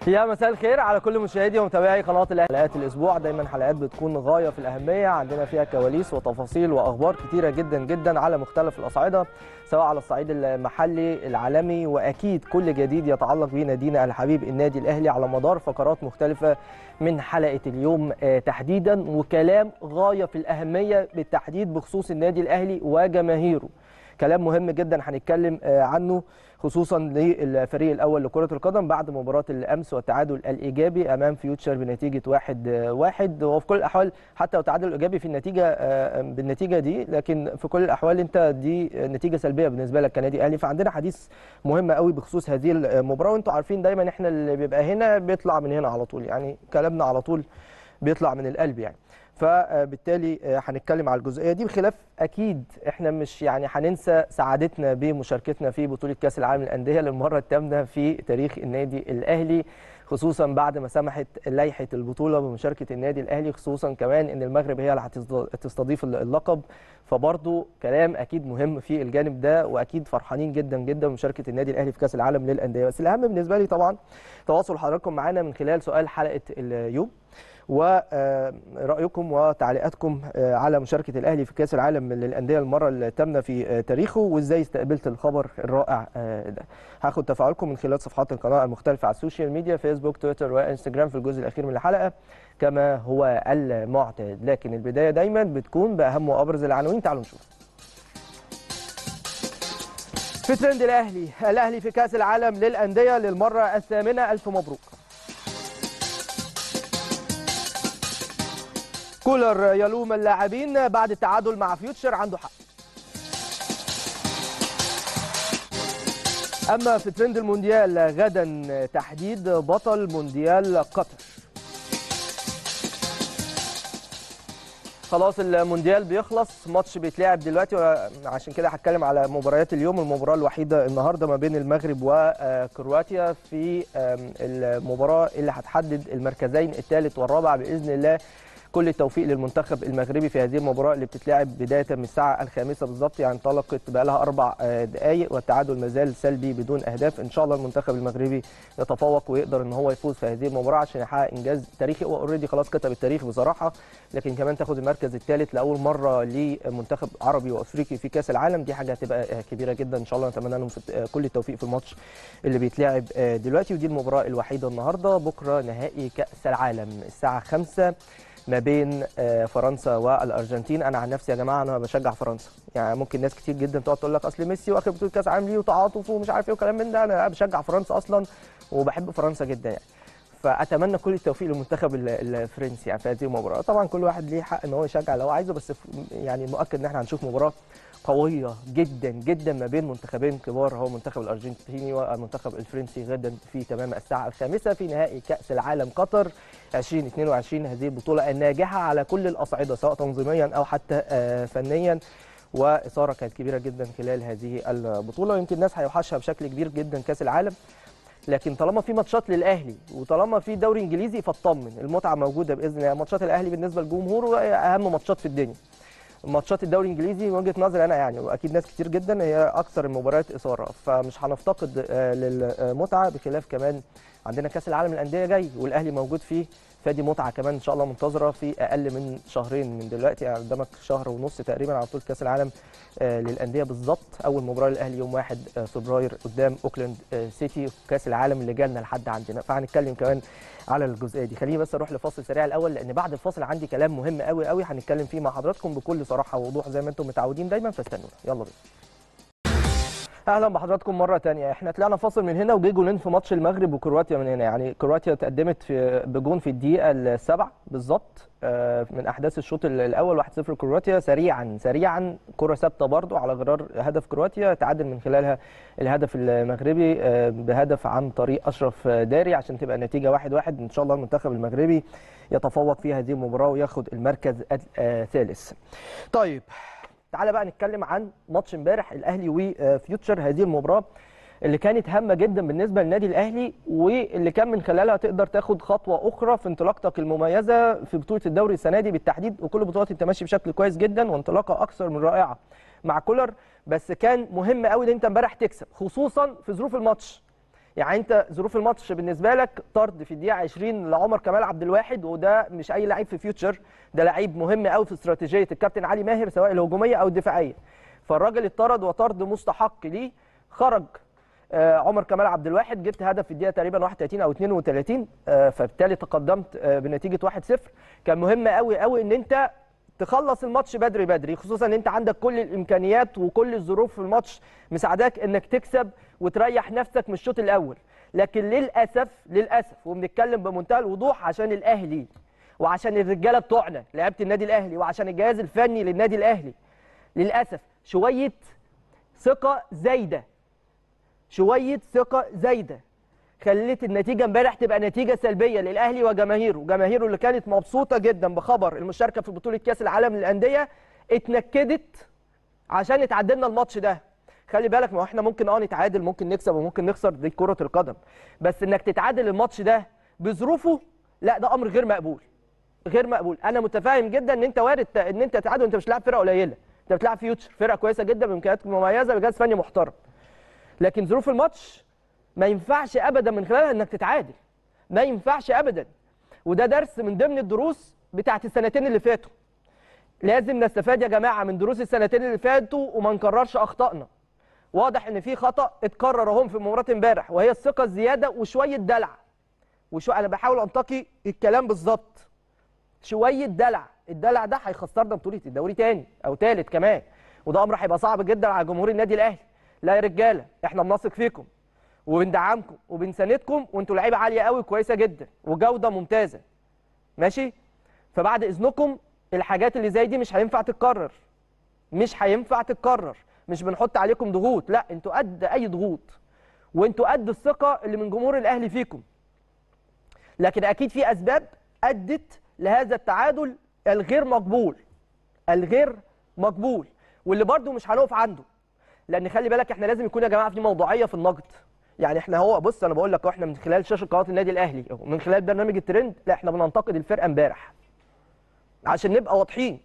يا مساء الخير على كل مشاهدي ومتابعي قناه الاهلي حلقات الاسبوع دايما حلقات بتكون غايه في الاهميه عندنا فيها كواليس وتفاصيل واخبار كتيره جدا جدا على مختلف الاصعده سواء على الصعيد المحلي العالمي واكيد كل جديد يتعلق بنادينا الحبيب النادي الاهلي على مدار فقرات مختلفه من حلقه اليوم تحديدا وكلام غايه في الاهميه بالتحديد بخصوص النادي الاهلي وجماهيره كلام مهم جدا هنتكلم عنه خصوصا للفريق الاول لكره القدم بعد مباراه الامس والتعادل الايجابي امام فيوتشر بنتيجه 1 1 وفي كل الاحوال حتى لو تعادل ايجابي في النتيجه بالنتيجه دي لكن في كل الاحوال انت دي نتيجه سلبيه بالنسبه لك كنادي اهلي فعندنا حديث مهم قوي بخصوص هذه المباراه وانتم عارفين دايما احنا اللي بيبقى هنا بيطلع من هنا على طول يعني كلامنا على طول بيطلع من القلب يعني فبالتالي هنتكلم على الجزئيه دي بخلاف اكيد احنا مش يعني هننسى سعادتنا بمشاركتنا في بطوله كاس العالم للانديه للمره الثامنه في تاريخ النادي الاهلي خصوصا بعد ما سمحت لائحه البطوله بمشاركه النادي الاهلي خصوصا كمان ان المغرب هي اللي هتستضيف اللقب فبرضه كلام اكيد مهم في الجانب ده واكيد فرحانين جدا جدا بمشاركه النادي الاهلي في كاس العالم للانديه بس الاهم بالنسبه لي طبعا تواصل حضراتكم معانا من خلال سؤال حلقه اليوم ورأيكم وتعليقاتكم على مشاركة الأهلي في كأس العالم للأندية المرة الثامنة في تاريخه وإزاي استقبلت الخبر الرائع ده هاخد تفاعلكم من خلال صفحات القناة المختلفة على السوشيال ميديا فيسبوك تويتر وإنستجرام في الجزء الأخير من الحلقة كما هو المعتاد لكن البداية دايما بتكون بأهم وأبرز العناوين تعالوا نشوف في ترند الأهلي الأهلي في كأس العالم للأندية للمرة الثامنة ألف مبروك كولر يلوم اللاعبين بعد التعادل مع فيوتشر عنده حق اما في ترند المونديال غدا تحديد بطل مونديال قطر خلاص المونديال بيخلص ماتش بيتلعب دلوقتي عشان كده هتكلم على مباريات اليوم المباراه الوحيده النهارده ما بين المغرب وكرواتيا في المباراه اللي هتحدد المركزين الثالث والرابع باذن الله كل التوفيق للمنتخب المغربي في هذه المباراه اللي بتتلعب بدايه من الساعه الخامسه بالظبط يعني انطلقت بقى لها اربع دقائق والتعادل ما زال سلبي بدون اهداف ان شاء الله المنتخب المغربي يتفوق ويقدر ان هو يفوز في هذه المباراه عشان يحقق انجاز تاريخي هو اوريدي خلاص كتب التاريخ بصراحه لكن كمان تاخد المركز الثالث لاول مره لمنتخب عربي وافريقي في كاس العالم دي حاجه هتبقى كبيره جدا ان شاء الله نتمنى لهم كل التوفيق في الماتش اللي بيتلعب دلوقتي ودي المباراه الوحيده النهارده بكره نهائي كاس العالم الساعه 5 ما بين فرنسا والارجنتين انا عن نفسي يا جماعه انا بشجع فرنسا يعني ممكن ناس كتير جدا تقعد تقول لك اصل ميسي واخد بطوله كاس عالم ليه وتعاطف ومش عارف ايه وكلام من ده انا بشجع فرنسا اصلا وبحب فرنسا جدا يعني فاتمنى كل التوفيق للمنتخب الفرنسي يعني في هذه المباراه طبعا كل واحد ليه حق ان هو يشجع اللي هو عايزه بس يعني مؤكد ان احنا هنشوف مباراه قويه جدا جدا ما بين منتخبين كبار هو المنتخب الارجنتيني والمنتخب الفرنسي غدا في تمام الساعه الخامسه في نهائي كاس العالم قطر 2022 هذه البطوله الناجحه على كل الاصعده سواء تنظيميا او حتى فنيا واثاره كانت كبيره جدا خلال هذه البطوله ويمكن الناس هيوحشها بشكل كبير جدا كاس العالم لكن طالما في ماتشات للاهلي وطالما في دوري انجليزي فاطمن المتعه موجوده باذن الله ماتشات الاهلي بالنسبه للجمهور اهم ماتشات في الدنيا ماتشات الدوري الانجليزي من وجهه نظري انا يعني واكيد ناس كتير جدا هي اكثر المباريات اثاره فمش هنفتقد للمتعه بخلاف كمان عندنا كاس العالم للانديه جاي والاهلي موجود فيه فدي متعه كمان ان شاء الله منتظره في اقل من شهرين من دلوقتي يعني قدامك شهر ونص تقريبا على بطوله كاس العالم للانديه بالظبط اول مباراه للاهلي يوم 1 فبراير قدام اوكلاند سيتي في كاس العالم اللي جالنا لحد عندنا فهنتكلم كمان على الجزئيه دي خليني بس اروح لفاصل سريع الاول لان بعد الفاصل عندي كلام مهم قوي قوي هنتكلم فيه مع حضراتكم بكل صراحه ووضوح زي ما انتم متعودين دايما فاستنونا يلا بينا اهلا بحضراتكم مره ثانيه احنا طلعنا فاصل من هنا وجي جولين في ماتش المغرب وكرواتيا من هنا يعني كرواتيا تقدمت في بجون في الدقيقه السبع بالظبط من احداث الشوط الاول 1-0 كرواتيا سريعا سريعا كره ثابته برضو على غرار هدف كرواتيا تعادل من خلالها الهدف المغربي بهدف عن طريق اشرف داري عشان تبقى النتيجه 1-1 واحد واحد. ان شاء الله المنتخب المغربي يتفوق في هذه المباراه وياخد المركز الثالث طيب تعالى بقى نتكلم عن ماتش امبارح الاهلي وفيوتشر هذه المباراه اللي كانت هامه جدا بالنسبه للنادي الاهلي واللي كان من خلالها تقدر تاخد خطوه اخرى في انطلاقتك المميزه في بطوله الدوري السنه دي بالتحديد وكل بطولات انت ماشي بشكل كويس جدا وانطلاقه اكثر من رائعه مع كولر بس كان مهم قوي ان انت امبارح تكسب خصوصا في ظروف الماتش يعني انت ظروف الماتش بالنسبه لك طرد في الدقيقه 20 لعمر كمال عبد الواحد وده مش اي لعيب في فيوتشر ده لعيب مهم قوي في استراتيجيه الكابتن علي ماهر سواء الهجوميه او الدفاعيه فالراجل اتطرد وطرد مستحق ليه خرج آه، عمر كمال عبد الواحد جبت هدف في الدقيقه تقريبا 31 او 32 آه، فبالتالي تقدمت آه، بنتيجه 1-0 كان مهم قوي قوي ان انت تخلص الماتش بدري بدري خصوصا ان انت عندك كل الامكانيات وكل الظروف في الماتش مساعداك انك تكسب وتريح نفسك من الشوط الاول لكن للاسف للاسف وبنتكلم بمنتهى الوضوح عشان الاهلي وعشان الرجاله بتوعنا لعيبه النادي الاهلي وعشان الجهاز الفني للنادي الاهلي للاسف شويه ثقه زايده شويه ثقه زايده خلت النتيجه امبارح تبقى نتيجه سلبيه للاهلي وجماهيره جماهيره اللي كانت مبسوطه جدا بخبر المشاركه في بطوله كاس العالم للانديه اتنكدت عشان اتعادلنا الماتش ده خلي بالك ما هو احنا ممكن اه نتعادل ممكن نكسب وممكن نخسر دي كره القدم بس انك تتعادل الماتش ده بظروفه لا ده امر غير مقبول غير مقبول انا متفاهم جدا ان انت وارد ت- ان انت تتعادل وانت مش لاعب فرقه قليله انت بتلعب فيوتشر فرقه كويسه جدا بامكانيات مميزه بجهاز فني محترم لكن ظروف الماتش ما ينفعش ابدا من خلالها انك تتعادل ما ينفعش ابدا وده درس من ضمن الدروس بتاعت السنتين اللي فاتوا لازم نستفاد يا جماعه من دروس السنتين اللي فاتوا وما نكررش اخطائنا واضح ان في خطا اتكرر اهم في مباراه امبارح وهي الثقه الزياده وشويه دلع وشو انا بحاول انتقي الكلام بالظبط شويه دلع الدلع ده هيخسرنا بطوله الدوري تاني او تالت كمان وده امر هيبقى صعب جدا على جمهور النادي الاهلي لا يا رجاله احنا بنثق فيكم وبندعمكم وبنساندكم وانتوا لعيبه عاليه قوي كويسه جدا وجوده ممتازه ماشي فبعد اذنكم الحاجات اللي زي دي مش هينفع تتكرر مش هينفع تتكرر مش بنحط عليكم ضغوط لا انتوا قد اي ضغوط وانتوا قد الثقه اللي من جمهور الاهلي فيكم لكن اكيد في اسباب ادت لهذا التعادل الغير مقبول الغير مقبول واللي برده مش هنقف عنده لان خلي بالك احنا لازم يكون يا جماعه في موضوعيه في النقد يعني احنا هو بص انا بقول لك احنا من خلال شاشه قناه النادي الاهلي أهو، من خلال برنامج الترند لا احنا بننتقد الفرقه امبارح عشان نبقى واضحين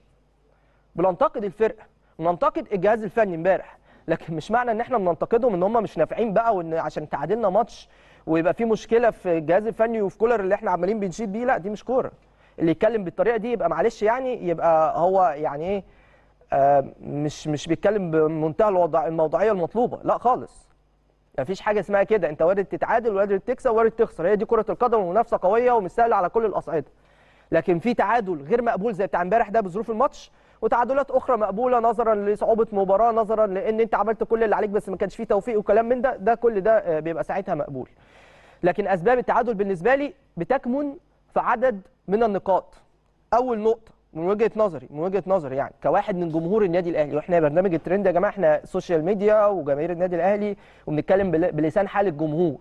بننتقد الفرقه بننتقد الجهاز الفني امبارح لكن مش معنى ان احنا بننتقدهم ان هم مش نافعين بقى وان عشان تعادلنا ماتش ويبقى في مشكله في الجهاز الفني وفي كولر اللي احنا عمالين بنشيد بيه لا دي مش كوره اللي يتكلم بالطريقه دي يبقى معلش يعني يبقى هو يعني ايه آه مش مش بيتكلم بمنتهى الوضع الموضوعيه المطلوبه لا خالص مفيش حاجه اسمها كده انت وارد تتعادل وارد تكسب وارد تخسر هي دي كره القدم ومنافسه قويه ومش سهله على كل الاصعده لكن في تعادل غير مقبول زي بتاع امبارح ده بظروف الماتش وتعادلات اخرى مقبوله نظرا لصعوبه مباراه نظرا لان انت عملت كل اللي عليك بس ما كانش فيه توفيق وكلام من ده ده كل ده آه، بيبقى ساعتها مقبول لكن اسباب التعادل بالنسبه لي بتكمن في عدد من النقاط اول نقطه من وجهه نظري من وجهه نظري يعني كواحد من جمهور النادي الاهلي واحنا برنامج الترند يا جماعه احنا سوشيال ميديا وجماهير النادي الاهلي وبنتكلم بل- بلسان حال الجمهور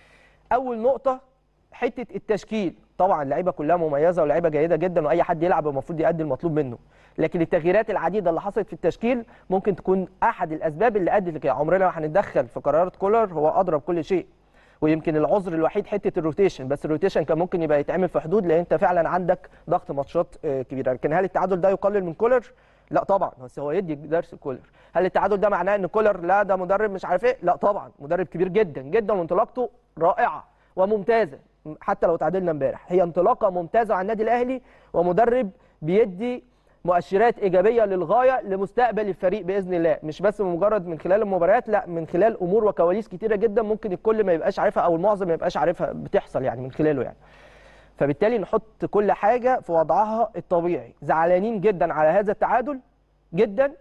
اول نقطه حته التشكيل طبعا اللعيبه كلها مميزه ولاعيبه جيده جدا واي حد يلعب المفروض يأدي المطلوب منه لكن التغييرات العديده اللي حصلت في التشكيل ممكن تكون احد الاسباب اللي ادت لكده عمرنا ما هنتدخل في قرارات كولر هو ادرى بكل شيء ويمكن العذر الوحيد حته الروتيشن بس الروتيشن كان ممكن يبقى يتعمل في حدود لان انت فعلا عندك ضغط ماتشات آه، كبيره لكن هل التعادل ده يقلل من كولر لا طبعا بس هو يدي درس كولر هل التعادل ده معناه ان كولر لا ده مدرب مش عارف ايه لا طبعا مدرب كبير جدا جدا وانطلاقته رائعه وممتازه حتى لو تعادلنا امبارح هي انطلاقه ممتازه على النادي الاهلي ومدرب بيدي مؤشرات ايجابيه للغايه لمستقبل الفريق باذن الله مش بس مجرد من خلال المباريات لا من خلال امور وكواليس كتيره جدا ممكن الكل ما يبقاش عارفها او المعظم ما يبقاش عارفها بتحصل يعني من خلاله يعني فبالتالي نحط كل حاجه في وضعها الطبيعي زعلانين جدا على هذا التعادل جدا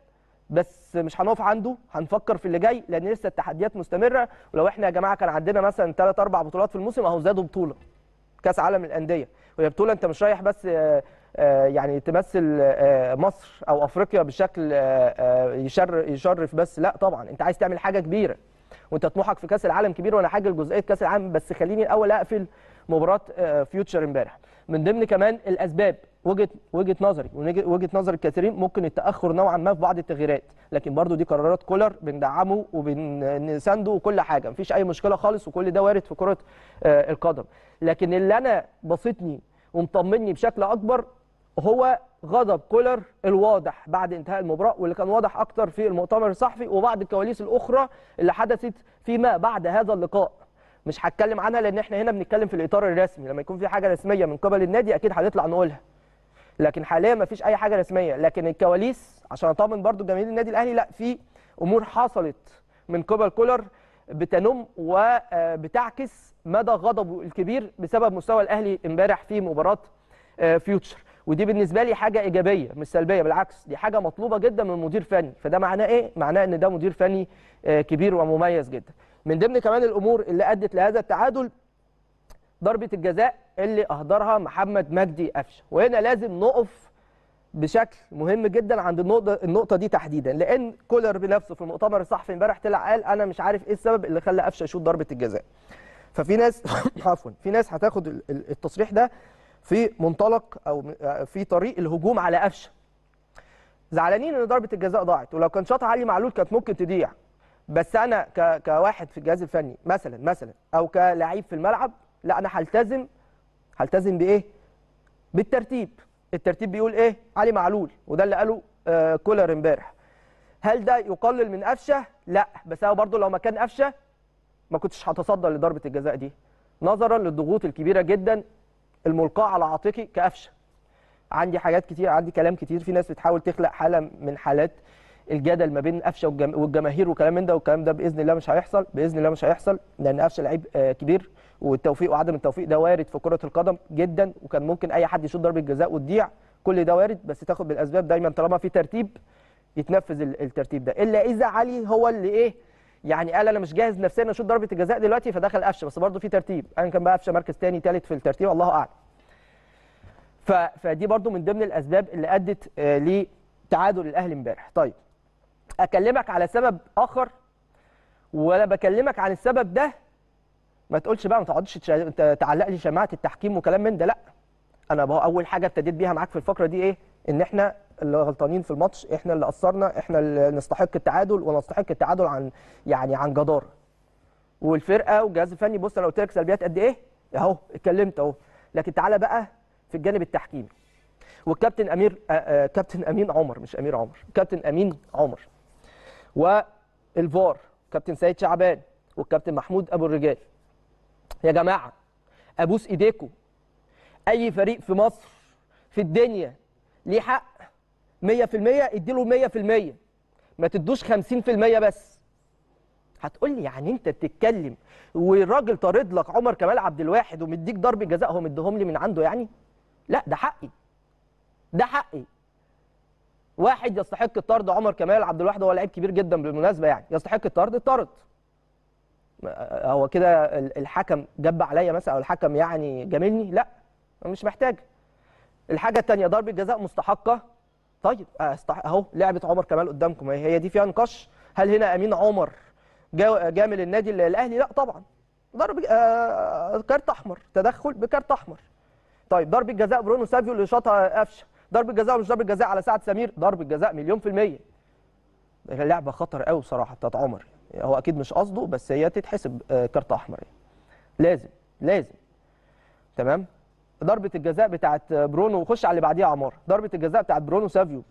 بس مش هنقف عنده هنفكر في اللي جاي لان لسه التحديات مستمره ولو احنا يا جماعه كان عندنا مثلا ثلاث اربع بطولات في الموسم اهو زادوا بطوله كاس عالم الانديه وهي بطوله انت مش رايح بس آه، آه، يعني تمثل آه، مصر او افريقيا بشكل آه، آه، يشر يشرف بس لا طبعا انت عايز تعمل حاجه كبيره وانت طموحك في كاس العالم كبير وانا حاجه لجزئيه كاس العالم بس خليني الاول اقفل مباراه آه، فيوتشر امبارح من ضمن كمان الاسباب وجهه وجهه نظري وجهه وجهة نظر الكثيرين ممكن التاخر نوعا ما في بعض التغييرات لكن برضو دي قرارات كولر بندعمه وبنسانده وكل حاجه مفيش اي مشكله خالص وكل ده وارد في كره آه، القدم لكن اللي انا بسطني ومطمني بشكل اكبر هو غضب كولر الواضح بعد انتهاء المباراه واللي كان واضح اكتر في المؤتمر الصحفي وبعض الكواليس الاخرى اللي حدثت فيما بعد هذا اللقاء مش هتكلم عنها لان احنا هنا بنتكلم في الاطار الرسمي لما يكون في حاجه رسميه من قبل النادي اكيد هنطلع نقولها لكن حاليا ما فيش اي حاجه رسميه لكن الكواليس عشان اطمن برضو جماهير النادي الاهلي لا في امور حصلت من قبل كولر بتنم وبتعكس مدى غضبه الكبير بسبب مستوى الاهلي امبارح في مباراه آه، فيوتشر ودي بالنسبه لي حاجه ايجابيه مش سلبيه بالعكس دي حاجه مطلوبه جدا من مدير فني فده معناه ايه معناه ان ده مدير فني آه، كبير ومميز جدا من ضمن كمان الامور اللي ادت لهذا التعادل ضربه الجزاء اللي اهدرها محمد مجدي قفشه وهنا لازم نقف بشكل مهم جدا عند النقطه النقطه دي تحديدا لان كولر بنفسه في المؤتمر الصحفي امبارح طلع قال انا مش عارف ايه السبب اللي خلى قفشه يشوط ضربه الجزاء ففي ناس عفوا في ناس هتاخد ال- ال- التصريح ده في منطلق او م- في طريق الهجوم على قفشه زعلانين ان ضربه الجزاء ضاعت ولو كان شاطها علي معلول كانت ممكن تضيع بس انا ك... كواحد في الجهاز الفني مثلا مثلا او كلاعب في الملعب لا انا هلتزم هلتزم بايه بالترتيب الترتيب بيقول ايه علي معلول وده اللي قاله آه كولر امبارح هل ده يقلل من قفشه لا بس هو برضه لو مكان قفشه ما كنتش هتصدى لضربه الجزاء دي نظرا للضغوط الكبيره جدا الملقاه على عاتقي كقفشه عندي حاجات كتير عندي كلام كتير في ناس بتحاول تخلق حاله من حالات الجدل ما بين قفشه والجم- والجماهير وكلام من ده والكلام ده باذن الله مش هيحصل باذن الله مش هيحصل لان قفشه لعيب آه، كبير والتوفيق وعدم التوفيق ده وارد في كره القدم جدا وكان ممكن اي حد يشوط ضربه جزاء وتضيع كل ده وارد بس تاخد بالاسباب دايما طالما في ترتيب يتنفذ ال- الترتيب ده الا اذا علي هو اللي ايه يعني قال انا مش جاهز نفسيا اشوط ضربه الجزاء دلوقتي فدخل قفشه بس برضه في ترتيب انا كان بقى قفشه مركز تاني تالت في الترتيب الله اعلم ف... فدي برضو من ضمن الاسباب اللي ادت آه، لتعادل الاهلي امبارح طيب اكلمك على سبب اخر وانا بكلمك عن السبب ده ما تقولش بقى ما تقعدش تش- ت- تعلق لي شماعه التحكيم وكلام من ده لا انا بقى اول حاجه ابتديت بيها معاك في الفقره دي ايه ان احنا اللي غلطانين في الماتش احنا اللي قصرنا احنا اللي نستحق التعادل ونستحق التعادل عن يعني عن جداره والفرقه والجهاز الفني بص انا قلت لك سلبيات قد ايه اهو اتكلمت اهو لكن تعالى بقى في الجانب التحكيمي والكابتن امير آه، آه، كابتن امين عمر مش امير عمر كابتن امين عمر والفار كابتن سيد شعبان والكابتن محمود ابو الرجال يا جماعه ابوس ايديكم اي فريق في مصر في الدنيا ليه حق 100% اديله 100% ما تدوش 50% بس هتقول لي يعني انت بتتكلم والراجل طارد لك عمر كمال عبد الواحد ومديك ضرب جزاء هو مديهم لي من عنده يعني لا ده حقي ده حقي واحد يستحق الطرد عمر كمال عبد الواحد هو لعيب كبير جدا بالمناسبه يعني يستحق الطرد الطرد هو كده ال- الحكم جب عليا مثلا او الحكم يعني جاملني لا مش محتاج الحاجه الثانيه ضربه جزاء مستحقه طيب استح... اهو لعبه عمر كمال قدامكم هي هي دي فيها نقاش هل هنا امين عمر جا- جامل النادي الاهلي لا طبعا ضرب آه كارت احمر تدخل بكارت احمر طيب ضربه جزاء برونو سافيو اللي شاطها قفشه ضربه جزاء مش ضربه جزاء على سعد سمير ضربه جزاء مليون في الميه لعبه خطر قوي بصراحه بتاعت عمر هو اكيد مش قصده بس هي تتحسب آه، كارت احمر يعني. لازم لازم تمام ضربه الجزاء بتاعت برونو وخش على اللي بعديها عمار ضربه الجزاء بتاعت برونو سافيو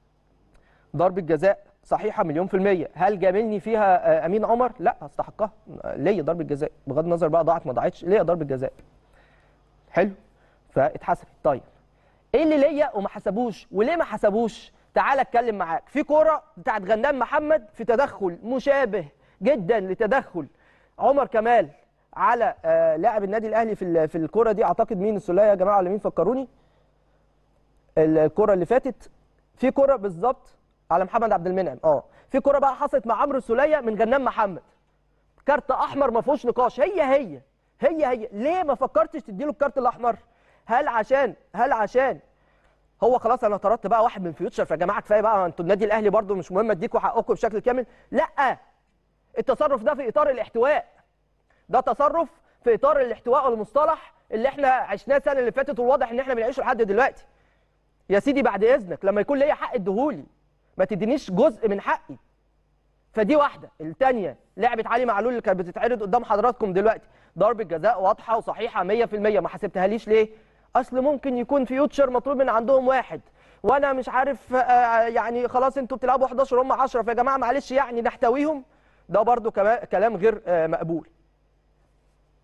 ضربه جزاء صحيحه مليون في الميه هل جاملني فيها آه، امين عمر لا استحقها آه، ليا ضربه جزاء بغض النظر بقى ضاعت ما ضاعتش ليا ضربه جزاء حلو فاتحسبت طيب ايه اللي ليا وما حسبوش وليه ما حسبوش تعال اتكلم معاك في كوره بتاعت غنام محمد في تدخل مشابه جدا لتدخل عمر كمال على آه لاعب النادي الاهلي في ال- في الكوره دي اعتقد مين السوليه يا جماعه ولا مين فكروني الكوره اللي فاتت في كوره بالظبط على محمد عبد المنعم اه في كوره بقى حصلت مع عمرو السوليه من غنام محمد كارت احمر ما فيهوش نقاش هي هي هي هي ليه ما فكرتش تديله الكارت الاحمر هل عشان هل عشان هو خلاص انا طردت بقى واحد من فيوتشر فيا جماعه كفايه بقى انتوا النادي الاهلي برضو مش مهم اديكوا حقكم بشكل كامل لا التصرف ده في اطار الاحتواء ده تصرف في اطار الاحتواء والمصطلح اللي احنا عشناه السنه اللي فاتت والواضح ان احنا بنعيشه لحد دلوقتي يا سيدي بعد اذنك لما يكون ليا حق اديهولي ما تدينيش جزء من حقي فدي واحده الثانيه لعبه علي معلول اللي كانت بتتعرض قدام حضراتكم دلوقتي ضربه جزاء واضحه وصحيحه 100% ما حسبتهاليش ليه اصل ممكن يكون فيوتشر مطلوب من عندهم واحد وانا مش عارف آه، يعني خلاص انتوا بتلعبوا 11 هم 10 فيا جماعه معلش يعني نحتويهم ده برضو كما- كلام غير آه، مقبول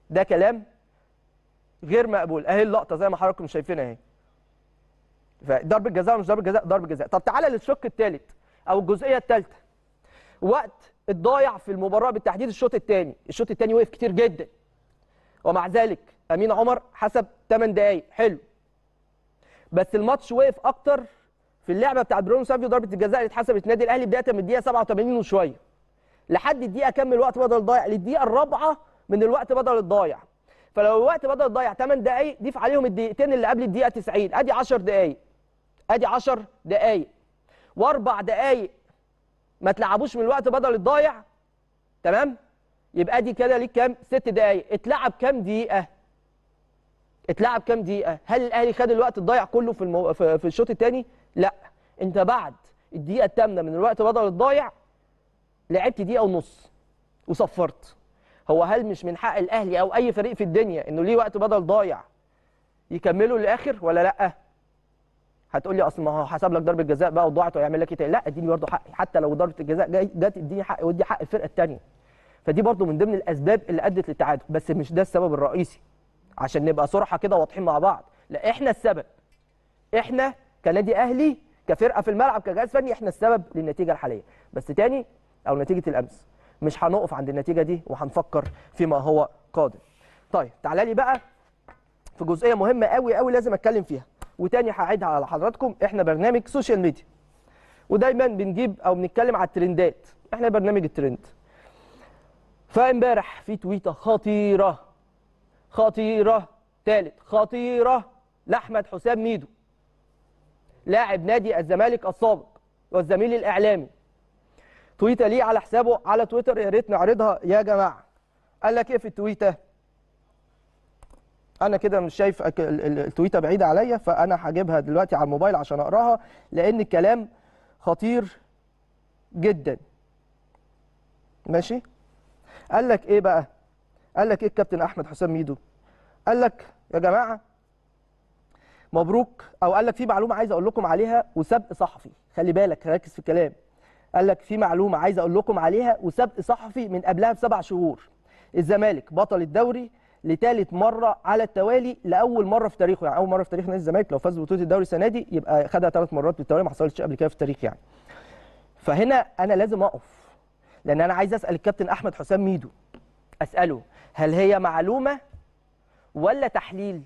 ده كلام غير مقبول اهي اللقطه زي ما حضراتكم شايفينها اهي فضربه جزاء ولا مش ضربه جزاء ضربه جزاء طب تعالى للشق الثالث او الجزئيه الثالثه وقت الضايع في المباراه بالتحديد الشوط الثاني الشوط الثاني وقف كتير جدا ومع ذلك امين عمر حسب 8 دقائق حلو بس الماتش وقف اكتر في اللعبه بتاعت برونو سافيو ضربه الجزاء اللي اتحسبت النادي الاهلي بدايه من الدقيقه 87 وشويه لحد الدقيقه كام من الوقت بدل الضايع للدقيقه الرابعه من الوقت بدل الضايع فلو الوقت بدل الضايع 8 دقائق ضيف عليهم الدقيقتين اللي قبل الدقيقه 90 ادي 10 دقائق ادي 10 دقائق واربع دقائق ما تلعبوش من الوقت بدل الضايع تمام يبقى دي كده ليك كام ست دقائق اتلعب كام دقيقه اتلعب كام دقيقه هل الاهلي خد الوقت الضايع كله في المو... في, في الشوط الثاني لا انت بعد الدقيقه الثامنه من الوقت بدل الضايع لعبت دقيقه ونص وصفرت هو هل مش من حق الاهلي او اي فريق في الدنيا انه ليه وقت بدل ضايع يكملوا للاخر ولا لا هتقول لي اصل ما هو حسب لك ضربه جزاء بقى وضاعت ويعمل لك ايه تاني لا اديني برضه حقي حتى لو ضربه الجزاء جاي- جت اديني حقي وادي حق الفرقه الثانيه فدي برضه من ضمن الاسباب اللي ادت للتعادل بس مش ده السبب الرئيسي عشان نبقى صراحه كده واضحين مع بعض لا احنا السبب احنا كنادي اهلي كفرقه في الملعب كجهاز فني احنا السبب للنتيجه الحاليه بس تاني او نتيجه الامس مش هنقف عند النتيجه دي وهنفكر فيما هو قادم طيب تعالى لي بقى في جزئيه مهمه قوي قوي لازم اتكلم فيها وتاني هعيدها على حضراتكم احنا برنامج سوشيال ميديا ودايما بنجيب او بنتكلم على الترندات احنا برنامج الترند فامبارح في تويته خطيره خطيره ثالث خطيره لاحمد حسام ميدو لاعب نادي الزمالك السابق والزميل الاعلامي تويته ليه على حسابه على تويتر يا ريت نعرضها يا جماعه قال لك ايه في التويته انا كده مش شايف أك- ال- ال- التويته بعيده عليا فانا هجيبها دلوقتي على الموبايل عشان اقراها لان الكلام خطير جدا ماشي قال لك ايه بقى قال لك ايه الكابتن احمد حسام ميدو قال لك يا جماعه مبروك او قال لك في معلومه عايز اقول لكم عليها وسبق صحفي خلي بالك ركز في الكلام قال لك في معلومه عايز اقول لكم عليها وسبق صحفي من قبلها بسبع شهور الزمالك بطل الدوري لثالث مره على التوالي لاول مره في تاريخه يعني اول مره في تاريخ نادي الزمالك لو فاز ببطوله الدوري السنه دي يبقى خدها ثلاث مرات بالتوالي ما حصلتش قبل كده في التاريخ يعني فهنا انا لازم اقف لان انا عايز اسال الكابتن احمد حسام ميدو اساله هل هي معلومه ولا تحليل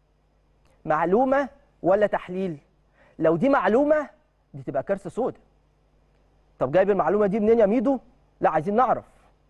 معلومه ولا تحليل لو دي معلومه دي تبقى كارثه سودة طب جايب المعلومه دي منين يا ميدو لا عايزين نعرف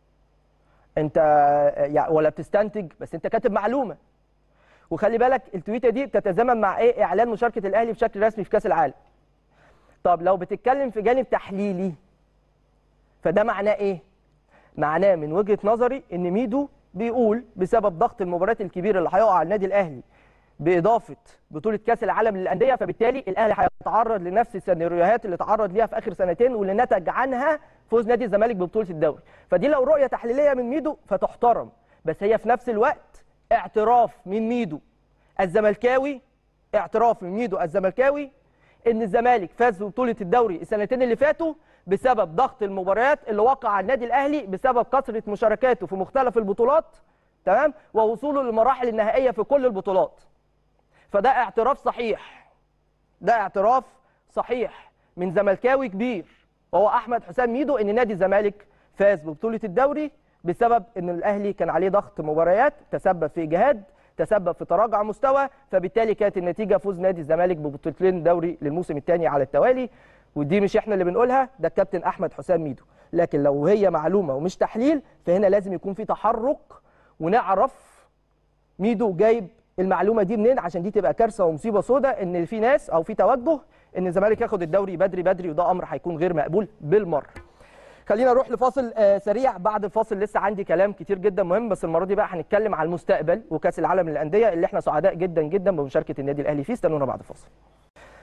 انت يعني ولا بتستنتج بس انت كاتب معلومه وخلي بالك التويته دي بتتزامن مع ايه اعلان مشاركه الاهلي بشكل رسمي في كاس العالم طب لو بتتكلم في جانب تحليلي فده معناه ايه معناه من وجهه نظري ان ميدو بيقول بسبب ضغط المباريات الكبير اللي هيقع على النادي الاهلي باضافه بطوله كاس العالم للانديه فبالتالي الاهلي هيتعرض لنفس السيناريوهات اللي تعرض ليها في اخر سنتين واللي نتج عنها فوز نادي الزمالك ببطوله الدوري فدي لو رؤيه تحليليه من ميدو فتحترم بس هي في نفس الوقت اعتراف من ميدو الزملكاوي اعتراف من ميدو الزملكاوي ان الزمالك فاز ببطوله الدوري السنتين اللي فاتوا بسبب ضغط المباريات اللي وقع على النادي الاهلي بسبب كثره مشاركاته في مختلف البطولات تمام ووصوله للمراحل النهائيه في كل البطولات فده اعتراف صحيح ده اعتراف صحيح من زملكاوي كبير وهو احمد حسام ميدو ان نادي الزمالك فاز ببطوله الدوري بسبب ان الاهلي كان عليه ضغط مباريات تسبب في اجهاد تسبب في تراجع مستوى فبالتالي كانت النتيجه فوز نادي الزمالك ببطولتين دوري للموسم الثاني على التوالي ودي مش احنا اللي بنقولها ده الكابتن احمد حسام ميدو لكن لو هي معلومه ومش تحليل فهنا لازم يكون في تحرك ونعرف ميدو جايب المعلومه دي منين عشان دي تبقى كارثه ومصيبه سوداء ان في ناس او في توجه ان الزمالك ياخد الدوري بدري بدري وده امر هيكون غير مقبول بالمره خلينا نروح لفاصل آه، سريع بعد الفاصل لسه عندي كلام كتير جدا مهم بس المره دي بقى هنتكلم على المستقبل وكاس العالم للانديه اللي احنا سعداء جدا جدا بمشاركه النادي الاهلي فيه استنونا بعد الفاصل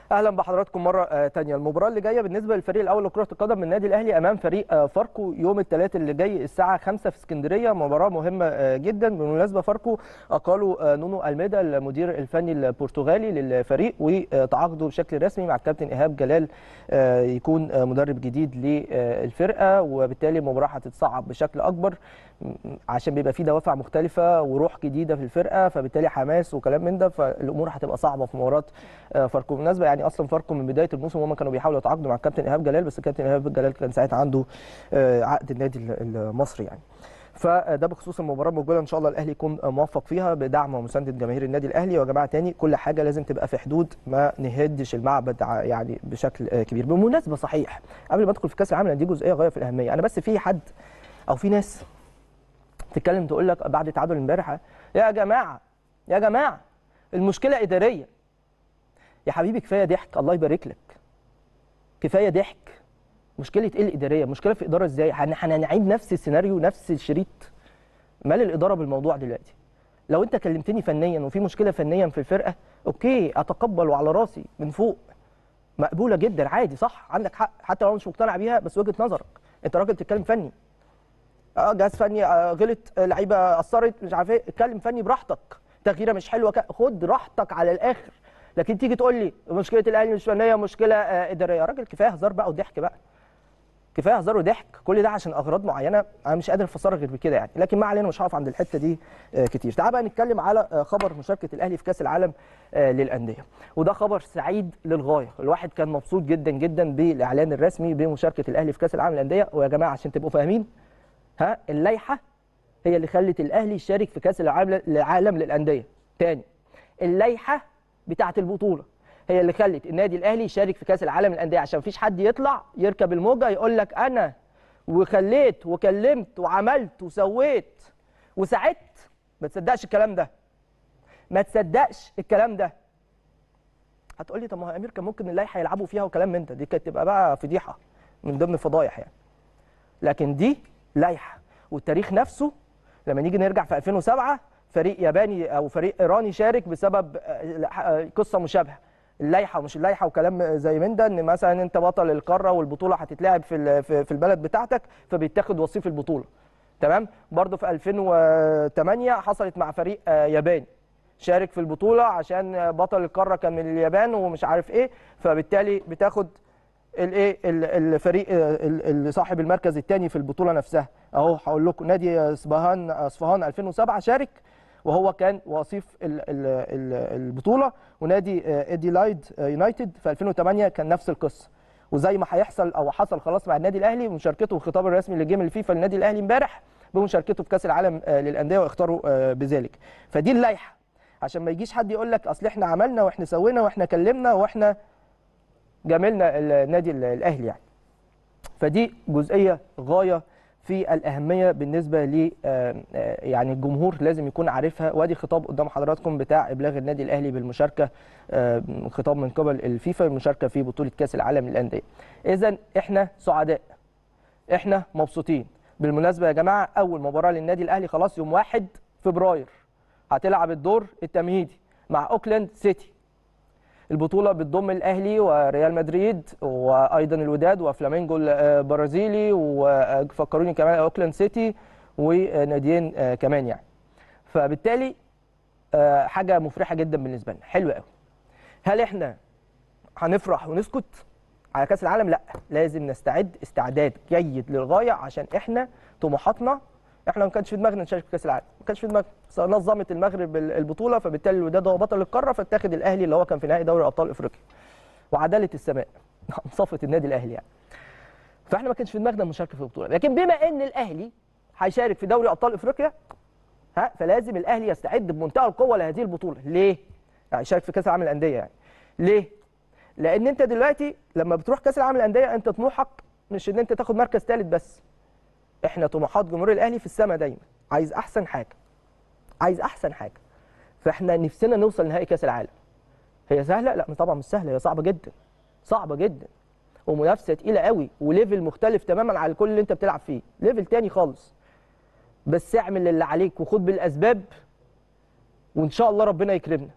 اهلا بحضراتكم مره آه، تانية المباراه اللي جايه بالنسبه للفريق الاول لكره القدم من النادي الاهلي امام فريق آه، فاركو يوم الثلاث اللي جاي الساعه 5 في اسكندريه مباراه مهمه آه، جدا بالمناسبه فاركو اقالوا آه، نونو الميدا المدير الفني البرتغالي للفريق وتعاقدوا بشكل رسمي مع الكابتن ايهاب جلال آه، يكون آه، مدرب جديد للفرقه وبالتالي المباراه هتتصعب بشكل اكبر م- عشان بيبقى في دوافع مختلفه وروح جديده في الفرقه فبالتالي حماس وكلام من ده فالامور هتبقى صعبه في مباراه آه، فاركو بالمناسبه يعني اصلا فاركو من بدايه الموسم هم كانوا بيحاولوا يتعاقدوا مع الكابتن ايهاب جلال بس الكابتن ايهاب جلال كان ساعتها عنده آه، عقد النادي ال- المصري يعني فده بخصوص المباراه الموجوده ان شاء الله الاهلي يكون موفق فيها بدعم ومسانده جماهير النادي الاهلي ويا جماعه تاني كل حاجه لازم تبقى في حدود ما نهدش المعبد ع- يعني بشكل آه، كبير بالمناسبه صحيح قبل ما ادخل في كاس العالم دي جزئيه غايه في الاهميه انا بس في حد او في ناس تتكلم تقول لك بعد تعادل امبارح يا جماعه يا جماعه المشكله اداريه يا حبيبي كفايه ضحك الله يبارك لك كفايه ضحك مشكله ايه الاداريه مشكله في اداره ازاي هن- هنعيد نفس السيناريو نفس الشريط مال الاداره بالموضوع دلوقتي لو انت كلمتني فنيا وفي مشكله فنيا في الفرقه اوكي اتقبل وعلى راسي من فوق مقبوله جدا عادي صح عندك حق حتى لو مش مقتنع بيها بس وجهه نظرك انت راجل بتتكلم فني اه جهاز فني آه غلط آه لعيبه اثرت مش عارف ايه اتكلم فني براحتك تغييره مش حلوه ك- خد راحتك على الاخر لكن تيجي تقول لي مشكله الاهلي مش فنيه مشكله آه اداريه يا راجل كفايه هزار بقى وضحك بقى كفايه هزار وضحك كل ده عشان اغراض معينه انا مش قادر افسرها غير بكده يعني لكن ما علينا مش هقف عند الحته دي آه، كتير تعال بقى نتكلم على آه، خبر مشاركه الاهلي في كاس العالم آه، للانديه وده خبر سعيد للغايه الواحد كان مبسوط جدا جدا بالاعلان الرسمي بمشاركه الاهلي في كاس العالم للانديه ويا جماعه عشان تبقوا فاهمين ها اللائحه هي اللي خلت الاهلي يشارك في كاس العالم العالم للانديه تاني اللائحه بتاعه البطوله هي اللي خلت النادي الاهلي يشارك في كاس العالم للانديه عشان مفيش حد يطلع يركب الموجه يقول لك انا وخليت وكلمت وعملت وسويت وساعدت ما تصدقش الكلام ده ما تصدقش الكلام ده هتقول لي طب ما هو امير كان ممكن اللائحه يلعبوا فيها وكلام من ده دي كانت تبقى بقى فضيحه من ضمن الفضايح يعني لكن دي لائحه والتاريخ نفسه لما نيجي نرجع في 2007 فريق ياباني او فريق ايراني شارك بسبب آه، آه، قصه مشابهه اللائحه ومش اللائحه وكلام زي من ده ان مثلا انت بطل القاره والبطوله هتتلعب في ال- في في البلد بتاعتك فبيتاخد وصيف البطوله تمام برضه في 2008 حصلت مع فريق آه، ياباني شارك في البطوله عشان بطل القاره كان من اليابان ومش عارف ايه فبالتالي بتاخد الايه ال- الفريق ال- ال- صاحب المركز الثاني في البطوله نفسها اهو هقول لكم نادي اصفهان اصفهان 2007 شارك وهو كان وصيف ال- ال- ال- البطوله ونادي اديلايد يونايتد في 2008 كان نفس القصه وزي ما هيحصل او حصل خلاص مع النادي الاهلي مشاركته والخطاب الرسمي لجيم الفيفا للنادي الاهلي امبارح بمشاركته في كاس العالم آه، للانديه واختاروا آه، بذلك فدي اللائحه عشان ما يجيش حد يقول لك اصل احنا عملنا واحنا سوينا واحنا كلمنا واحنا جاملنا النادي الاهلي يعني فدي جزئيه غايه في الاهميه بالنسبه ل آه، آه، يعني الجمهور لازم يكون عارفها وادي خطاب قدام حضراتكم بتاع ابلاغ النادي الاهلي بالمشاركه آه، خطاب من قبل الفيفا المشاركه في بطوله كاس العالم للانديه اذا احنا سعداء احنا مبسوطين بالمناسبه يا جماعه اول مباراه للنادي الاهلي خلاص يوم 1 فبراير هتلعب الدور التمهيدي مع اوكلاند سيتي البطوله بتضم الاهلي وريال مدريد وايضا الوداد وفلامينجو البرازيلي وفكروني كمان اوكلاند سيتي وناديين آه، كمان يعني فبالتالي آه، حاجه مفرحه جدا بالنسبه لنا حلوه قوي هل احنا هنفرح ونسكت على كاس العالم لا لازم نستعد استعداد جيد للغايه عشان احنا طموحاتنا احنا ما كانش في دماغنا نشارك في كاس العالم ما كانش في دماغنا بس نظمت المغرب ال- البطوله فبالتالي الوداد هو بطل القاره فاتخذ الاهلي اللي هو كان في نهائي دوري ابطال افريقيا وعداله السماء صفت النادي الاهلي يعني فاحنا ما كانش في دماغنا المشاركه في البطوله لكن بما ان الاهلي هيشارك في دوري ابطال افريقيا ها فلازم الاهلي يستعد بمنتهى القوه لهذه البطوله ليه يعني يشارك في كاس العالم للانديه يعني ليه لان انت دلوقتي لما بتروح كاس العالم للانديه انت طموحك مش ان انت تاخد مركز ثالث بس احنا طموحات جمهور الاهلي في السماء دايما عايز احسن حاجه عايز احسن حاجه فاحنا نفسنا نوصل لنهائي كاس العالم هي سهله لا طبعا مش سهله هي صعبه جدا صعبه جدا ومنافسه تقيله قوي وليفل مختلف تماما على كل اللي انت بتلعب فيه ليفل تاني خالص بس اعمل اللي عليك وخد بالاسباب وان شاء الله ربنا يكرمنا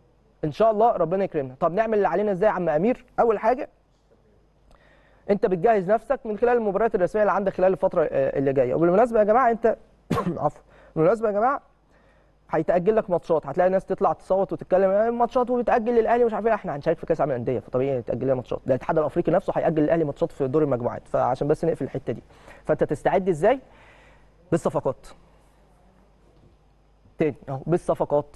ان شاء الله ربنا يكرمنا طب نعمل اللي علينا ازاي يا عم امير اول حاجه انت بتجهز نفسك من خلال المباريات الرسميه اللي عندك خلال الفتره آه، اللي جايه وبالمناسبه يا جماعه انت عفوا بالمناسبه يا جماعه هيتاجل لك ماتشات هتلاقي ناس تطلع تصوت وتتكلم آه، ماتشات وبتاجل للاهلي ومش عارف ايه احنا هنشارك في كاس العالم للانديه فطبيعي يتاجل لنا ماتشات ده الاتحاد الافريقي نفسه هياجل الاهلي ماتشات في دور المجموعات فعشان بس نقفل الحته دي فانت تستعد ازاي بالصفقات تاني اهو بالصفقات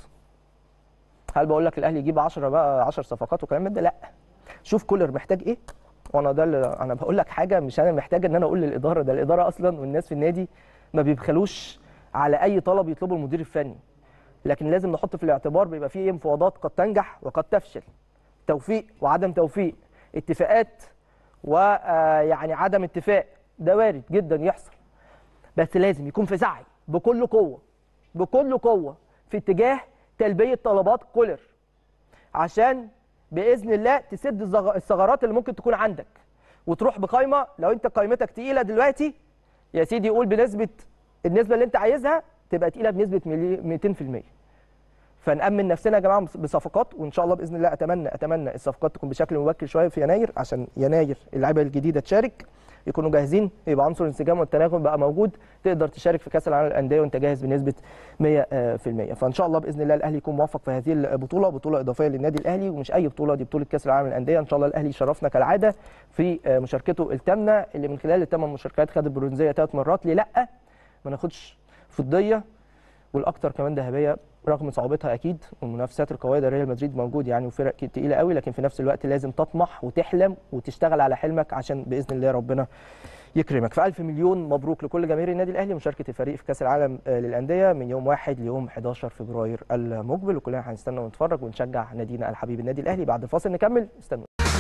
هل بقول لك الاهلي يجيب 10 بقى 10 صفقات وكلام من ده لا شوف كولر محتاج ايه وانا ده اللي انا بقول لك حاجه مش انا محتاج ان انا اقول للاداره ده الاداره اصلا والناس في النادي ما بيبخلوش على اي طلب يطلبه المدير الفني لكن لازم نحط في الاعتبار بيبقى فيه مفاوضات قد تنجح وقد تفشل توفيق وعدم توفيق اتفاقات ويعني عدم اتفاق ده وارد جدا يحصل بس لازم يكون في سعي بكل قوه بكل قوه في اتجاه تلبيه طلبات كولر عشان باذن الله تسد الزغ- الثغرات اللي ممكن تكون عندك وتروح بقايمه لو انت قائمتك تقيله دلوقتي يا سيدي قول بنسبه النسبه اللي انت عايزها تبقى تقيله بنسبه ملي- 200% فنأمن نفسنا يا جماعه بصفقات وان شاء الله باذن الله اتمنى اتمنى الصفقات تكون بشكل مبكر شويه في يناير عشان يناير اللعيبه الجديده تشارك يكونوا جاهزين يبقى عنصر الانسجام والتناغم بقى موجود تقدر تشارك في كاس العالم للانديه وانت جاهز بنسبه 100% فان شاء الله باذن الله الاهلي يكون موفق في هذه البطوله بطوله اضافيه للنادي الاهلي ومش اي بطوله دي بطوله كاس العالم للانديه ان شاء الله الاهلي شرفنا كالعاده في مشاركته الثامنه اللي من خلال الثمان مشاركات خد البرونزيه ثلاث مرات ليه لا ما ناخدش فضيه والاكثر كمان ذهبيه رغم صعوبتها اكيد والمنافسات القويه ده ريال مدريد موجود يعني وفرق تقيله قوي لكن في نفس الوقت لازم تطمح وتحلم وتشتغل على حلمك عشان باذن الله ربنا يكرمك فألف مليون مبروك لكل جماهير النادي الاهلي مشاركه الفريق في كاس العالم آه، للانديه من يوم 1 ليوم 11 فبراير المقبل وكلنا هنستنى ونتفرج ونشجع نادينا الحبيب النادي الاهلي بعد الفاصل نكمل استنوا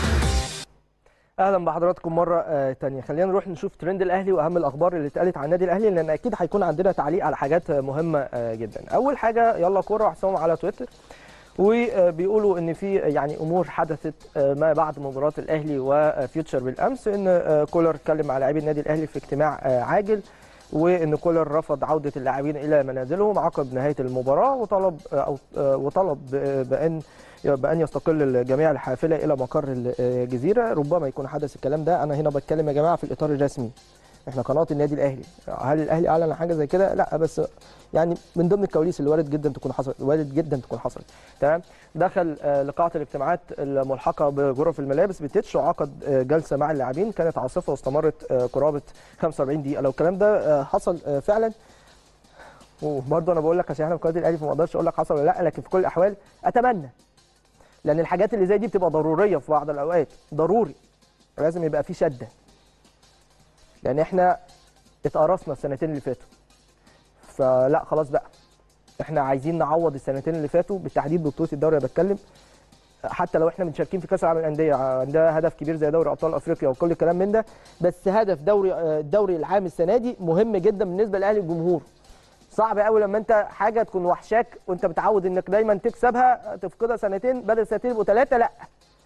اهلا بحضراتكم مره آه، تانية خلينا نروح نشوف ترند الاهلي واهم الاخبار اللي اتقالت عن النادي الاهلي لان اكيد هيكون عندنا تعليق على حاجات آه، مهمه آه، جدا اول حاجه يلا كوره حسام على تويتر وبيقولوا ان في يعني امور حدثت آه، ما بعد مباراه الاهلي وفيوتشر بالامس ان آه، كولر اتكلم مع لاعبي النادي الاهلي في اجتماع آه، عاجل وان كولر رفض عوده اللاعبين الى منازلهم عقب نهايه المباراه وطلب آه، او آه، وطلب ب- بان بان يستقل الجميع الحافله الى مقر الجزيره ربما يكون حدث الكلام ده انا هنا بتكلم يا جماعه في الاطار الرسمي احنا قناه النادي الاهلي هل الاهلي اعلن عن حاجه زي كده لا بس يعني من ضمن الكواليس اللي وارد جدا تكون حصلت وارد جدا تكون حصلت تمام دخل آه، لقاعه الاجتماعات الملحقه بغرف الملابس بالتتش وعقد آه، جلسه مع اللاعبين كانت عاصفه واستمرت آه، قرابه 45 دقيقه لو الكلام ده آه، حصل آه، فعلا وبرضه انا بقول لك عشان احنا في قناه الاهلي فما اقدرش اقول لك حصل ولا لا لكن في كل الاحوال اتمنى لان الحاجات اللي زي دي بتبقى ضروريه في بعض الاوقات ضروري لازم يبقى في شده لان احنا اتقرصنا السنتين اللي فاتوا فلا خلاص بقى احنا عايزين نعوض السنتين اللي فاتوا بالتحديد ببطوله الدوري انا بتكلم حتى لو احنا مشاركين في كاس العالم للانديه عندنا هدف كبير زي دوري ابطال افريقيا وكل الكلام من ده بس هدف دوري آه، الدوري العام السنه دي مهم جدا بالنسبه لاهلي الجمهور صعب قوي لما انت حاجه تكون وحشاك وانت متعود انك دايما تكسبها تفقدها سنتين بدل سنتين يبقوا ثلاثه لا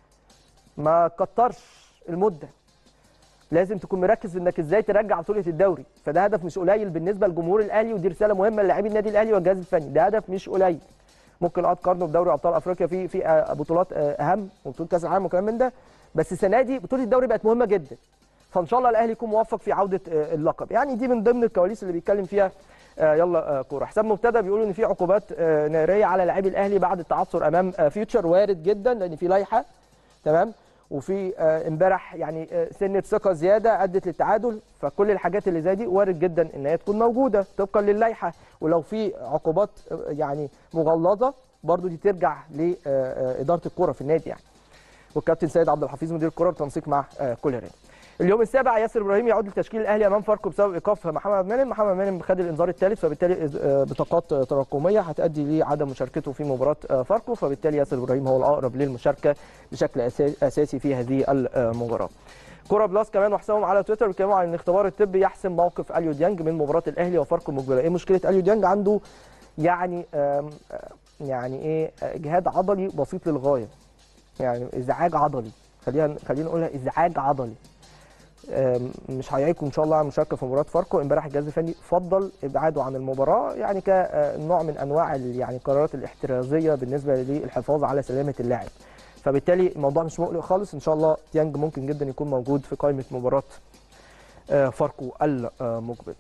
ما تكترش المده لازم تكون مركز في انك ازاي ترجع بطوله الدوري فده هدف مش قليل بالنسبه لجمهور الاهلي ودي رساله مهمه للاعبي النادي الاهلي والجهاز الفني ده هدف مش قليل ممكن اه تقارنه بدوري ابطال افريقيا في في آه، بطولات آه، اهم وبطوله كاس العالم وكلام من ده بس السنه دي بطوله الدوري بقت مهمه جدا فان شاء الله الاهلي يكون موفق في عوده آه، اللقب يعني دي من ضمن الكواليس اللي بيتكلم فيها آه، يلا آه، كوره حساب مبتدى بيقولوا ان في عقوبات آه، ناريه على لاعبي الاهلي بعد التعثر امام آه، فيوتشر وارد جدا لان في لائحه تمام وفي آه، امبارح يعني آه، سنه ثقه زياده ادت للتعادل فكل الحاجات اللي زي دي وارد جدا ان هي تكون موجوده طبقا للائحه ولو في عقوبات آه، يعني مغلظه برضو دي ترجع لاداره الكره في النادي يعني والكابتن سيد عبد الحفيظ مدير الكره بالتنسيق مع آه، كولر يعني. اليوم السابع ياسر ابراهيم يعود لتشكيل الاهلي امام فاركو بسبب ايقاف محمد منعم محمد منعم خد الانذار الثالث فبالتالي آه، بطاقات آه، تراكميه هتؤدي لعدم مشاركته في مباراه آه، فاركو فبالتالي ياسر ابراهيم هو الاقرب للمشاركه بشكل أسا- اساسي في هذه المباراه كوره بلاس كمان وحسابهم على تويتر بيتكلموا عن ان اختبار الطبي يحسم موقف اليو ديانج من مباراه الاهلي وفاركو المقبله ايه مشكله اليو ديانج عنده يعني آم، آه، يعني ايه آه، اجهاد عضلي بسيط للغايه يعني ازعاج عضلي خلينا خلينا نقولها ازعاج عضلي آم، مش هيعيقوا ان شاء الله عن المشاركه في مباراه فاركو امبارح الجهاز الفني فضل ابعاده عن المباراه يعني كنوع من انواع ال- يعني القرارات الاحترازيه بالنسبه للحفاظ على سلامه اللاعب فبالتالي الموضوع مش مقلق خالص ان شاء الله تيانج ممكن جدا يكون موجود في قائمه مباراه آه، فاركو المقبل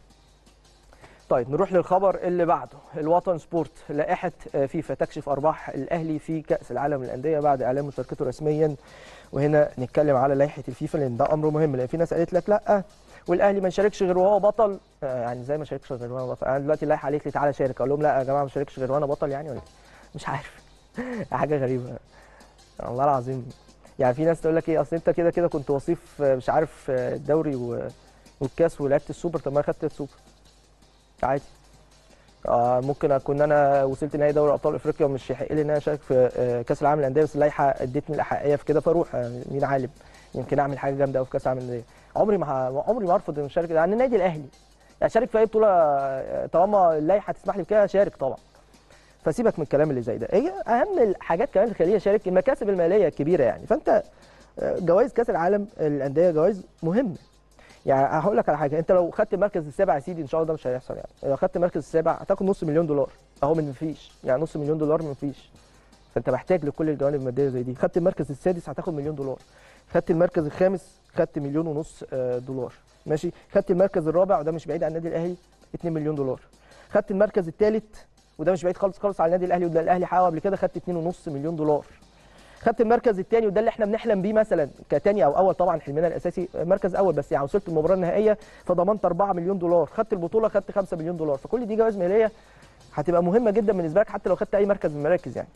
طيب نروح للخبر اللي بعده الوطن سبورت لائحه آه، فيفا تكشف ارباح الاهلي في كاس العالم للانديه بعد اعلان مشاركته رسميا وهنا نتكلم على لائحه الفيفا لان ده امر مهم لان في ناس قالت لك لا والاهلي ما يشاركش غير وهو بطل آه، يعني ازاي ما يشاركش غير وهو بطل انا دلوقتي اللائحه قالت لي تعالى شارك اقول لهم لا يا جماعه ما يشاركش غير وانا بطل يعني ولا إيه؟ مش عارف حاجه غريبه والله العظيم يعني في ناس تقول لك ايه اصل انت كده كده كنت وصيف آه، مش عارف آه، الدوري و- والكاس ولعبت السوبر طب ما خدت السوبر عادي آه ممكن اكون انا وصلت نهائي دوري ابطال افريقيا ومش يحق لي ان انا اشارك في آه، كاس العالم للانديه بس اللائحه ادتني الاحقيه في كده فاروح آه، مين عالم يمكن اعمل حاجه جامده قوي في كاس العالم للانديه عمري ما ه- عمري ما ارفض ان اشارك يعني النادي الاهلي اشارك في اي بطوله آه، طالما اللائحه تسمح لي بكده اشارك طبعا فسيبك من الكلام اللي زي ده هي اهم الحاجات كمان اللي تخليني اشارك المكاسب الماليه الكبيره يعني فانت آه، جوائز كاس العالم الانديه جوائز مهمه يعني هقول لك على حاجه انت لو خدت المركز السابع يا سيدي ان شاء الله ده مش هيحصل يعني لو خدت المركز السابع هتاخد نص مليون دولار اهو من مفيش يعني نص مليون دولار من مفيش فانت محتاج لكل الجوانب الماديه زي دي خدت المركز السادس هتاخد مليون دولار خدت المركز الخامس خدت مليون ونص آه، دولار ماشي خدت المركز الرابع وده مش بعيد عن النادي الاهلي 2 مليون دولار خدت المركز الثالث وده مش بعيد خالص خالص على النادي الاهلي وده الاهلي حققه قبل كده خدت 2.5 مليون دولار خدت المركز الثاني وده اللي احنا بنحلم بيه مثلا كتاني او اول طبعا حلمنا الاساسي مركز اول بس يعني وصلت المباراه النهائيه فضمنت 4 مليون دولار خدت البطوله خدت 5 مليون دولار فكل دي جوائز ماليه هتبقى مهمه جدا بالنسبه لك حتى لو خدت اي مركز من المراكز يعني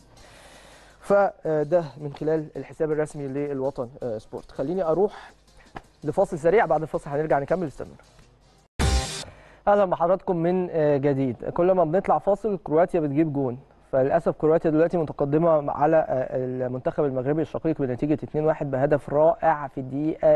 فده من خلال الحساب الرسمي للوطن آه، سبورت خليني اروح لفاصل سريع بعد الفاصل هنرجع نكمل استنوا اهلا بحضراتكم من آه، جديد كل ما بنطلع فاصل كرواتيا بتجيب جون فللاسف كرواتيا دلوقتي متقدمه على آه، المنتخب المغربي الشقيق بنتيجه 2-1 بهدف رائع في الدقيقه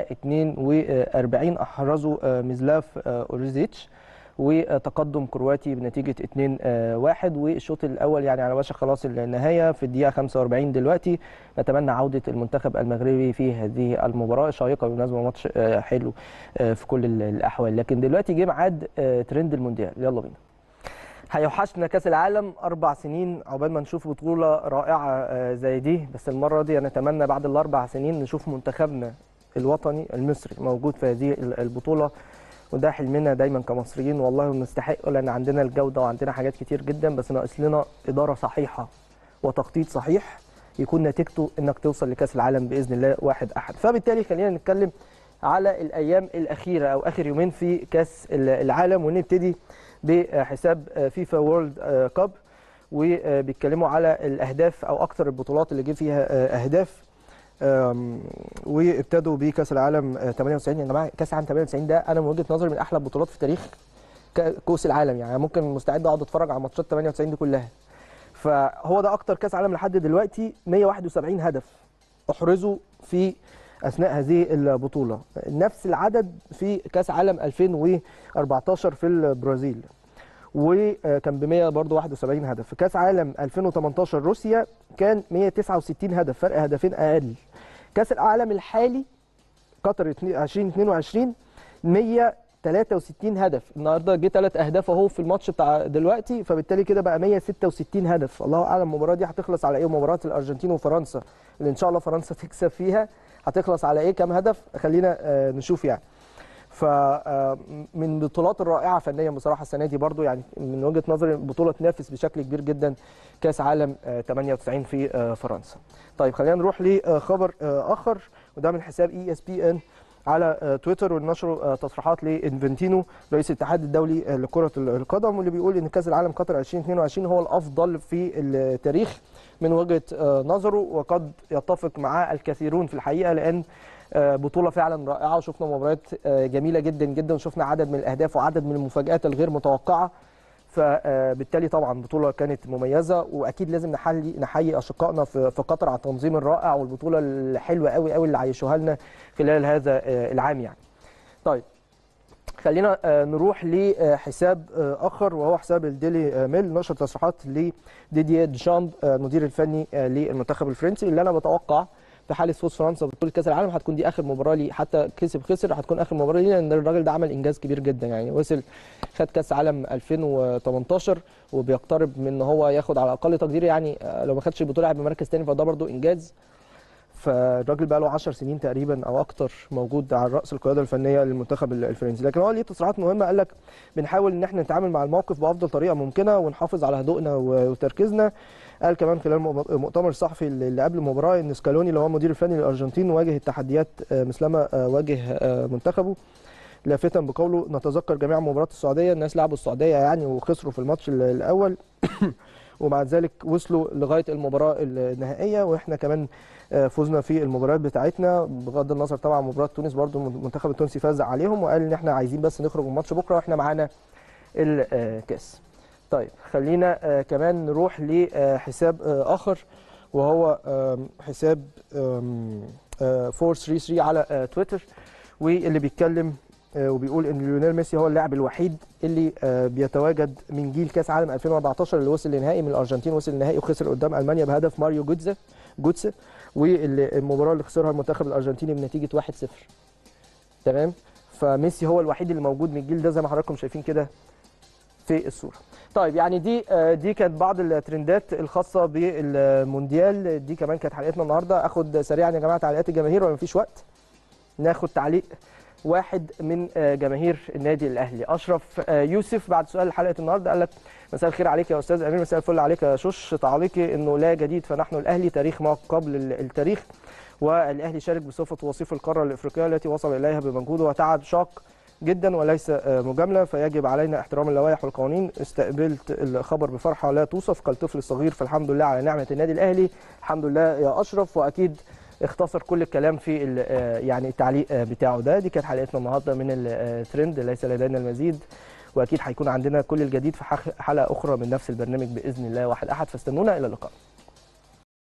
42 احرزه آه، ميزلاف آه، اوريزيتش وتقدم كرواتي بنتيجه 2-1 والشوط الاول يعني على وشك خلاص النهايه في الدقيقه 45 دلوقتي نتمنى عوده المنتخب المغربي في هذه المباراه شيقه بالمناسبه ماتش آه، حلو آه، في كل ال- الاحوال لكن دلوقتي جه ميعاد آه، ترند المونديال يلا بينا هيوحشنا كاس العالم اربع سنين عقبال ما نشوف بطوله رائعه آه، زي دي بس المره دي نتمنى بعد الاربع سنين نشوف منتخبنا الوطني المصري موجود في هذه ال- البطوله وده حلمنا دايما كمصريين والله ونستحق لان عندنا الجوده وعندنا حاجات كتير جدا بس ناقص لنا اداره صحيحه وتخطيط صحيح يكون نتيجته انك توصل لكاس العالم باذن الله واحد احد فبالتالي خلينا نتكلم على الايام الاخيره او اخر يومين في كاس ال- العالم ونبتدي بحساب فيفا وورلد كاب وبيتكلموا على الاهداف او اكثر البطولات اللي جه فيها اهداف أم، وابتدوا بكاس العالم آه، 98 يا جماعه كاس العالم 98 ده انا من وجهه نظري من احلى البطولات في تاريخ ك- كؤوس العالم يعني ممكن مستعد اقعد اتفرج على ماتشات 98 دي كلها فهو ده اكتر كاس عالم لحد دلوقتي 171 هدف احرزوا في اثناء هذه البطوله نفس العدد في كاس عالم 2014 في البرازيل وكان ب 100 برضه 71 هدف في كاس عالم 2018 روسيا كان 169 هدف فرق هدفين اقل كاس العالم الحالي قطر 2022 163 هدف النهارده جه ثلاث اهداف اهو في الماتش بتاع دلوقتي فبالتالي كده بقى 166 هدف الله اعلم المباراه دي هتخلص على ايه مباراه الارجنتين وفرنسا اللي ان شاء الله فرنسا تكسب فيها هتخلص على ايه كام هدف خلينا آه، نشوف يعني فمن البطولات الرائعه فنيا بصراحه السنه دي برضو يعني من وجهه نظري بطوله تنافس بشكل كبير جدا كاس عالم آه، 98 في آه، فرنسا. طيب خلينا نروح لخبر آه، اخر وده من حساب اي اس بي ان على آه، تويتر ونشروا آه، تصريحات لانفنتينو رئيس الاتحاد الدولي آه، لكره القدم واللي بيقول ان كاس العالم قطر 2022 هو الافضل في التاريخ من وجهه آه، نظره وقد يتفق معاه الكثيرون في الحقيقه لان آه، بطوله فعلا رائعه وشفنا مباريات آه، جميله جدا جدا وشفنا عدد من الاهداف وعدد من المفاجات الغير متوقعه فبالتالي طبعا بطوله كانت مميزه واكيد لازم نحيي نحيي اشقائنا في في قطر على التنظيم الرائع والبطوله الحلوه قوي قوي اللي عايشوها لنا خلال هذا آه، العام يعني. طيب خلينا آه، نروح لحساب آه، اخر وهو حساب الديلي آه، ميل نشر تصريحات لديدييه ديشامب آه، المدير الفني آه، للمنتخب الفرنسي اللي انا بتوقع في حاله فوز فرنسا ببطوله كاس العالم هتكون دي اخر مباراه ليه حتى كسب خسر هتكون اخر مباراه ليه لان الراجل ده عمل انجاز كبير جدا يعني وصل خد كاس عالم 2018 وبيقترب من ان هو ياخد على اقل تقدير يعني آه، لو ما خدش البطوله هيبقى مركز تاني فده برده انجاز فالراجل بقى له 10 سنين تقريبا او اكتر موجود على راس القياده الفنيه للمنتخب الفرنسي لكن هو ليه تصريحات مهمه قال لك بنحاول ان احنا نتعامل مع الموقف بافضل طريقه ممكنه ونحافظ على هدوءنا و- وتركيزنا قال كمان خلال مؤ- مؤتمر صحفي اللي قبل المباراه ان سكالوني اللي هو المدير الفني للارجنتين واجه التحديات آه، مثلما آه، واجه آه، منتخبه لافتا بقوله نتذكر جميع مباريات السعوديه الناس لعبوا السعوديه يعني وخسروا في الماتش ال- الاول ومع ذلك وصلوا لغايه المباراه النهائيه واحنا كمان آه، فزنا في المباريات بتاعتنا بغض النظر طبعا عن مباراه تونس برضو المنتخب التونسي فاز عليهم وقال ان احنا عايزين بس نخرج من الماتش بكره واحنا معانا الكاس طيب خلينا آه، كمان نروح لحساب آه، اخر وهو آم، حساب آم، آه، 433 على آه، تويتر واللي بيتكلم آه، وبيقول ان ليونيل ميسي هو اللاعب الوحيد اللي آه، بيتواجد من جيل كاس عالم 2014 اللي وصل لنهائي من الارجنتين وصل لنهائي وخسر قدام المانيا بهدف ماريو جوتزا جوتسه والمباراه اللي خسرها المنتخب الارجنتيني بنتيجه 1-0 تمام فميسي هو الوحيد اللي موجود من الجيل ده زي ما حضراتكم شايفين كده في الصوره طيب يعني دي آه، دي كانت بعض الترندات الخاصه بالمونديال دي كمان كانت حلقتنا النهارده اخد سريعا يا جماعه تعليقات الجماهير ولا مفيش وقت ناخد تعليق واحد من آه، جماهير النادي الاهلي اشرف آه، يوسف بعد سؤال حلقه النهارده قال لك مساء الخير عليك يا استاذ امير مساء الفل عليك يا شوش تعليقي انه لا جديد فنحن الاهلي تاريخ ما قبل ال- التاريخ والاهلي شارك بصفه وصيف القاره الافريقيه التي وصل اليها بمجهود وتعب شاق جدا وليس آه، مجامله فيجب علينا احترام اللوائح والقوانين استقبلت الخبر بفرحه لا توصف كالطفل الصغير فالحمد لله على نعمه النادي الاهلي الحمد لله يا اشرف واكيد اختصر كل الكلام في ال- آه، يعني التعليق آه، بتاعه ده دي كانت حلقتنا النهارده من الترند ليس لدينا المزيد واكيد هيكون عندنا كل الجديد في حخ- حلقه اخرى من نفس البرنامج باذن الله واحد احد فاستنونا الى اللقاء